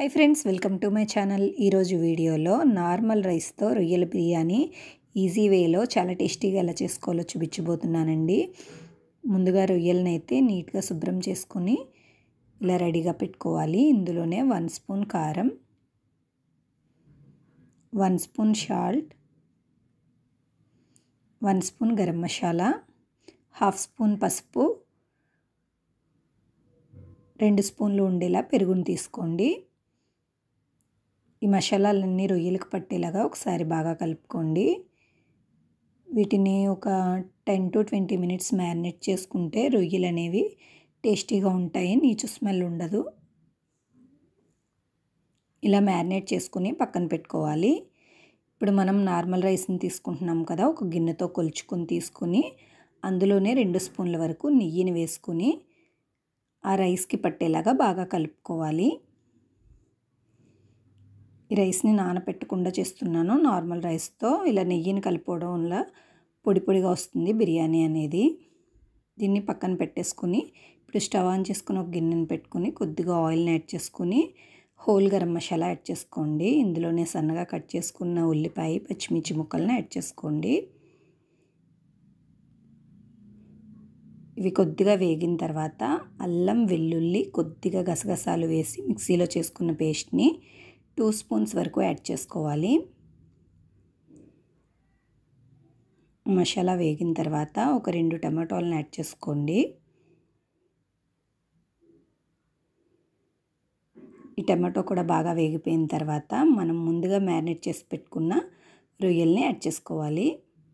high friends welcome to my channel ఈరోజు వీడియోలో normal రైస్తో రొయ్యల బిర్యానీ ఈజీ వేలో చాలా టేస్టీగా ఎలా చేసుకోవాలో చూపించబోతున్నానండి ముందుగా రొయ్యలను అయితే నీట్గా శుభ్రం చేసుకొని ఇలా రెడీగా పెట్టుకోవాలి ఇందులోనే వన్ స్పూన్ కారం one spoon salt one spoon garam masala half spoon పసుపు రెండు స్పూన్లు ఉండేలా పెరుగుని తీసుకోండి ఈ మసాలాలన్నీ రొయ్యలకు పట్టేలాగా ఒకసారి బాగా కలుపుకోండి వీటిని ఒక ten to twenty minutes marinate చేసుకుంటే రొయ్యలు అనేవి టేస్టీగా ఉంటాయి నీచు స్మెల్ ఉండదు ఇలా మ్యారినేట్ చేసుకుని పక్కన పెట్టుకోవాలి ఇప్పుడు మనం నార్మల్ రైస్ని తీసుకుంటున్నాం కదా ఒక గిన్నెతో కొలుచుకొని తీసుకుని అందులోనే రెండు స్పూన్ల వరకు నెయ్యిని వేసుకుని ఆ రైస్కి పట్టేలాగా బాగా కలుపుకోవాలి ఈ రైస్ని నానపెట్టకుండా చేస్తున్నాను నార్మల్ రైస్తో ఇలా నెయ్యిని కలుపుకోవడం వల్ల పొడి పొడిగా వస్తుంది బిర్యానీ అనేది దీన్ని పక్కన పెట్టేసుకుని ఇప్పుడు స్టవ్ ఆన్ చేసుకుని ఒక గిన్నెని పెట్టుకుని కొద్దిగా ఆయిల్ని యాడ్ చేసుకుని హోల్ గరం మసాలా యాడ్ చేసుకోండి ఇందులోనే సన్నగా కట్ చేసుకున్న ఉల్లిపాయ పచ్చిమిర్చి ముక్కలను యాడ్ చేసుకోండి ఇవి కొద్దిగా వేగిన తర్వాత అల్లం వెల్లుల్లి కొద్దిగా గసగసాలు వేసి మిక్సీలో చేసుకున్న పేస్ట్ని టూ స్పూన్స్ వరకు యాడ్ చేసుకోవాలి మసాలా వేగిన తర్వాత ఒక రెండు టమాటోలను యాడ్ చేసుకోండి ఈ టమాటో కూడా బాగా వేగిపోయిన తర్వాత మనం ముందుగా మ్యారినేట్ చేసి పెట్టుకున్న రొయ్యల్ని యాడ్ చేసుకోవాలి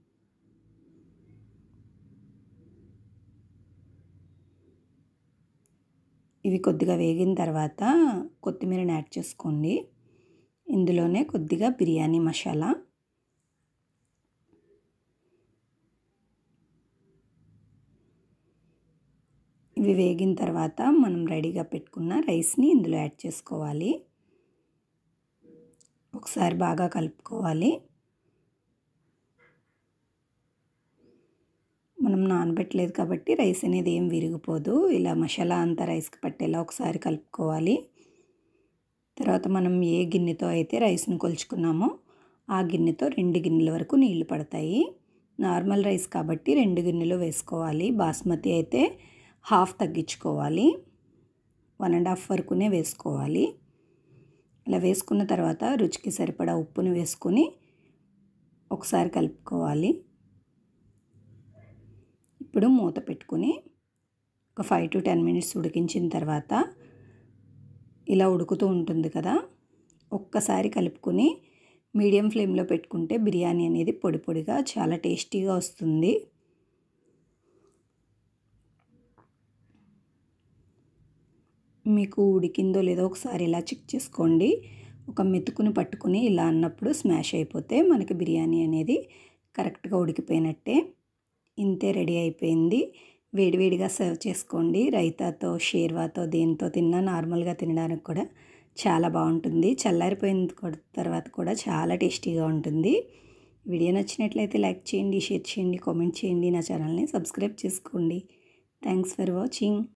ఇవి కొద్దిగా వేగిన తర్వాత కొత్తిమీరని యాడ్ చేసుకోండి ఇందులోనే కొద్దిగా బిర్యానీ మసాలా ఇవి వేగిన తర్వాత మనం రెడీగా పెట్టుకున్న రైస్ని ఇందులో యాడ్ చేసుకోవాలి ఒకసారి బాగా కలుపుకోవాలి మనం నానబెట్టలేదు కాబట్టి రైస్ అనేది ఏం విరిగిపోదు ఇలా మసాలా అంతా రైస్కి పట్టేలా ఒకసారి కలుపుకోవాలి తర్వాత మనం ఏ గిన్నెతో అయితే రైస్ని కొలుచుకున్నామో ఆ గిన్నెతో రెండు గిన్నెల వరకు నీళ్లు పడతాయి నార్మల్ రైస్ కాబట్టి రెండు గిన్నెలు వేసుకోవాలి బాస్మతి అయితే హాఫ్ తగ్గించుకోవాలి వన్ అండ్ హాఫ్ వరకునే వేసుకోవాలి ఇలా వేసుకున్న తర్వాత రుచికి సరిపడా ఉప్పుని వేసుకొని ఒకసారి కలుపుకోవాలి ఇప్పుడు మూత పెట్టుకుని ఒక ఫైవ్ టు టెన్ మినిట్స్ ఉడికించిన తర్వాత ఇలా ఉడుకుతూ ఉంటుంది కదా ఒక్కసారి కలుపుకొని మీడియం ఫ్లేమ్లో పెట్టుకుంటే బిర్యానీ అనేది పొడి పొడిగా చాలా టేస్టీగా వస్తుంది మీకు ఉడికిందో లేదో ఒకసారి ఇలా చెక్ చేసుకోండి ఒక మెతుకుని పట్టుకుని ఇలా అన్నప్పుడు స్మాష్ అయిపోతే మనకి బిర్యానీ అనేది కరెక్ట్గా ఉడికిపోయినట్టే ఇంతే రెడీ అయిపోయింది వేడివేడిగా సర్వ్ చేసుకోండి రైతాతో షేర్వాతో దేనితో తిన్నా నార్మల్గా తినడానికి కూడా చాలా బాగుంటుంది చల్లారిపోయిన తర్వాత కూడా చాలా టేస్టీగా ఉంటుంది వీడియో నచ్చినట్లయితే లైక్ చేయండి షేర్ చేయండి కామెంట్ చేయండి నా ఛానల్ని సబ్స్క్రైబ్ చేసుకోండి థ్యాంక్స్ ఫర్ వాచింగ్